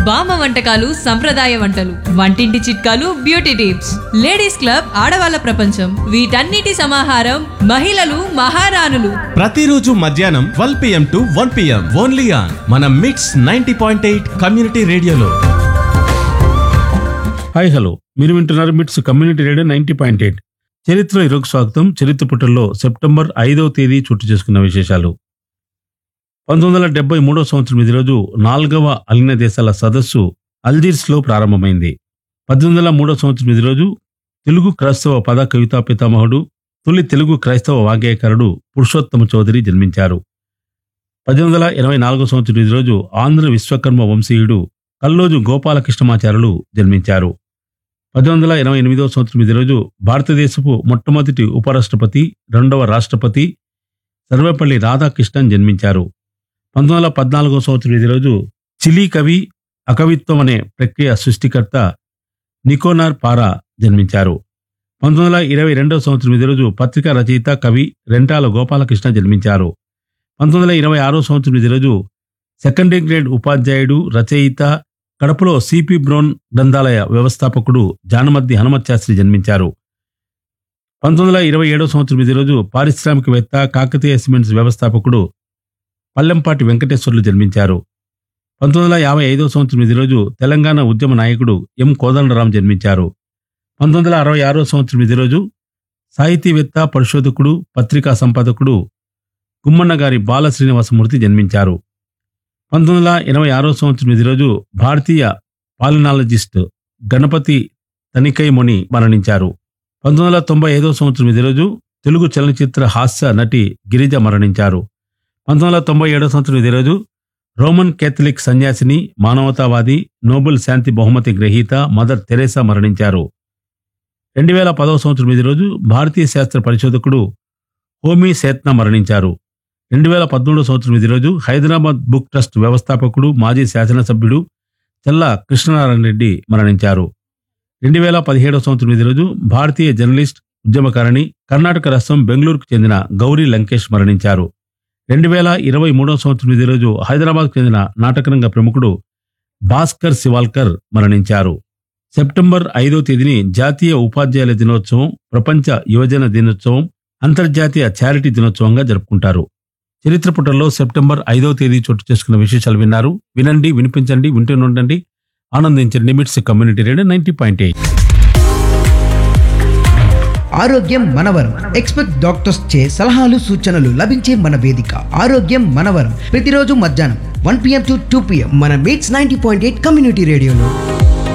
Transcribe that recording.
బామ్మ వంటకాలు సంప్రదాయ వంటలు వంటింటి చిట్కాలు బ్యూటీ టిప్స్ లేడీస్ క్లబ్ ఆడవాళ్ళ ప్రపంచం వీటన్నిటి సమాహారం మహిళలు మహారాణులు ప్రతిరోజు మధ్యాహ్నం twelve PM to one PM only on మన MITS ninety point eight community రేడియోలో హాయ్ హలో మీరు వింటున్నారు MITS community radio ninety point eight చరిత్ర ఈరోజు స్వాగతం చరిత్ర పుటల్లో సెప్టెంబర్ ఐదవ తేదీ చోటు చేసుకున్న విశేషాలు పంతొమ్మిది వందల డెబ్బై మూడవ సంవత్సరం ఇది రోజు నాలుగవ అలిన దేశాల సదస్సు అల్జీర్స్లో ప్రారంభమైంది పద్దెనిమిది వందల మూడవ సంవత్సరం ఇది రోజు తెలుగు క్రైస్తవ పద కవితా పితామహుడు తొలి తెలుగు క్రైస్తవ వాగ్గేయకారుడు పురుషోత్తమ చౌదరి జన్మించారు పద్దెనిమిది వందల ఎనభై నాలుగో సంవత్సరం ఇది రోజు ఆంధ్ర విశ్వకర్మ వంశీయుడు కల్లోజు గోపాలకృష్ణమాచారులు జన్మించారు పద్దెనిమిది వందల ఎనభై ఎనిమిదవ సంవత్సరం ఇది రోజు భారతదేశపు మొట్టమొదటి ఉపరాష్ట్రపతి రెండవ రాష్ట్రపతి సర్వేపల్లి రాధాకృష్ణన్ జన్మించారు పంతొమ్మిది వందల పద్నాలుగో సంవత్సరం ఇది రోజు చిలీ కవి అకవిత్వం అనే ప్రక్రియ సృష్టికర్త నికోనార్ పారా జన్మించారు పంతొమ్మిది వందల ఇరవై రెండవ సంవత్సరం ఇది రోజు పత్రికా రచయిత కవి రెంటాల గోపాలకృష్ణ జన్మించారు పంతొమ్మిది వందల ఇరవై ఆరో సంవత్సరం ఇది రోజు సెకండరీ గ్రేడ్ ఉపాధ్యాయుడు రచయిత కడపలో సిపి బ్రౌన్ గ్రంథాలయ వ్యవస్థాపకుడు జానమద్ది హనుమత్ శాస్త్రి జన్మించారు పంతొమ్మిది వందల ఇరవై ఏడవ సంవత్సరం ఇది రోజు పారిశ్రామికవేత్త కాకతీయ సిమెంట్స్ వ్యవస్థాపకుడు పల్లెంపాటి వెంకటేశ్వర్లు జన్మించారు పంతొమ్మిది వందల యాభై ఐదవ సంవత్సరం ఇది రోజు తెలంగాణ ఉద్యమ నాయకుడు ఎం కోదండరాం జన్మించారు పంతొమ్మిది వందల అరవై ఆరో సంవత్సరం ఇది రోజు సాహితీవేత్త పరిశోధకుడు పత్రికా సంపాదకుడు గుమ్మన్న గారి బాల శ్రీనివాసమూర్తి జన్మించారు పంతొమ్మిది వందల ఎనభై ఆరో సంవత్సరం ఇది రోజు భారతీయ పాలినాలజిస్ట్ గణపతి తనికైముని మరణించారు పంతొమ్మిది వందల తొంభై ఐదో సంవత్సరం ఇది రోజు తెలుగు చలనచిత్ర హాస్య నటి గిరిజ మరణించారు పంతొమ్మిది వందల తొంభై ఏడో సంవత్సరం ఇది రోజు రోమన్ కేథలిక్ సన్యాసిని మానవతావాది నోబెల్ శాంతి బహుమతి గ్రహీత మదర్ తెరేసా మరణించారు రెండు వేల పదవ సంవత్సరం ఇది రోజు భారతీయ శాస్త్ర పరిశోధకుడు హోమీ సేత్న మరణించారు రెండు వేల పద్మూడవ సంవత్సరం ఇది రోజు హైదరాబాద్ బుక్ ట్రస్ట్ వ్యవస్థాపకుడు మాజీ శాసనసభ్యుడు చల్లా కృష్ణనారాయణ రెడ్డి మరణించారు రెండు వేల పదిహేడవ సంవత్సరం ఇది రోజు భారతీయ జర్నలిస్ట్ ఉద్యమకారిణి కర్ణాటక రాష్ట్రం బెంగళూరుకు చెందిన గౌరీ లంకేష్ మరణించారు రెండు వేల ఇరవై మూడవ సంవత్సరం ఇది రోజు హైదరాబాద్కు చెందిన నాటకరంగ ప్రముఖుడు భాస్కర్ శివాల్కర్ మరణించారు సెప్టెంబర్ ఐదో తేదీని జాతీయ ఉపాధ్యాయుల దినోత్సవం ప్రపంచ యువజన దినోత్సవం అంతర్జాతీయ చారిటీ దినోత్సవంగా జరుపుకుంటారు చరిత్ర పుటల్లో సెప్టెంబర్ ఐదవ తేదీ చోటు చేసుకున్న విశేషాలు విన్నారు వినండి వినిపించండి వింటూనే ఉండండి ఆనందించండి MITS community radio ninety point eight ఆరోగ్యం మనవరం ఎక్స్పెక్ట్ డాక్టర్స్ చే సలహాలు సూచనలు లభించే మన వేదిక ఆరోగ్యం మనవరం ప్రతిరోజు మధ్యాహ్నం one PM to two PM మన MITS ninety point eight community రేడియోలో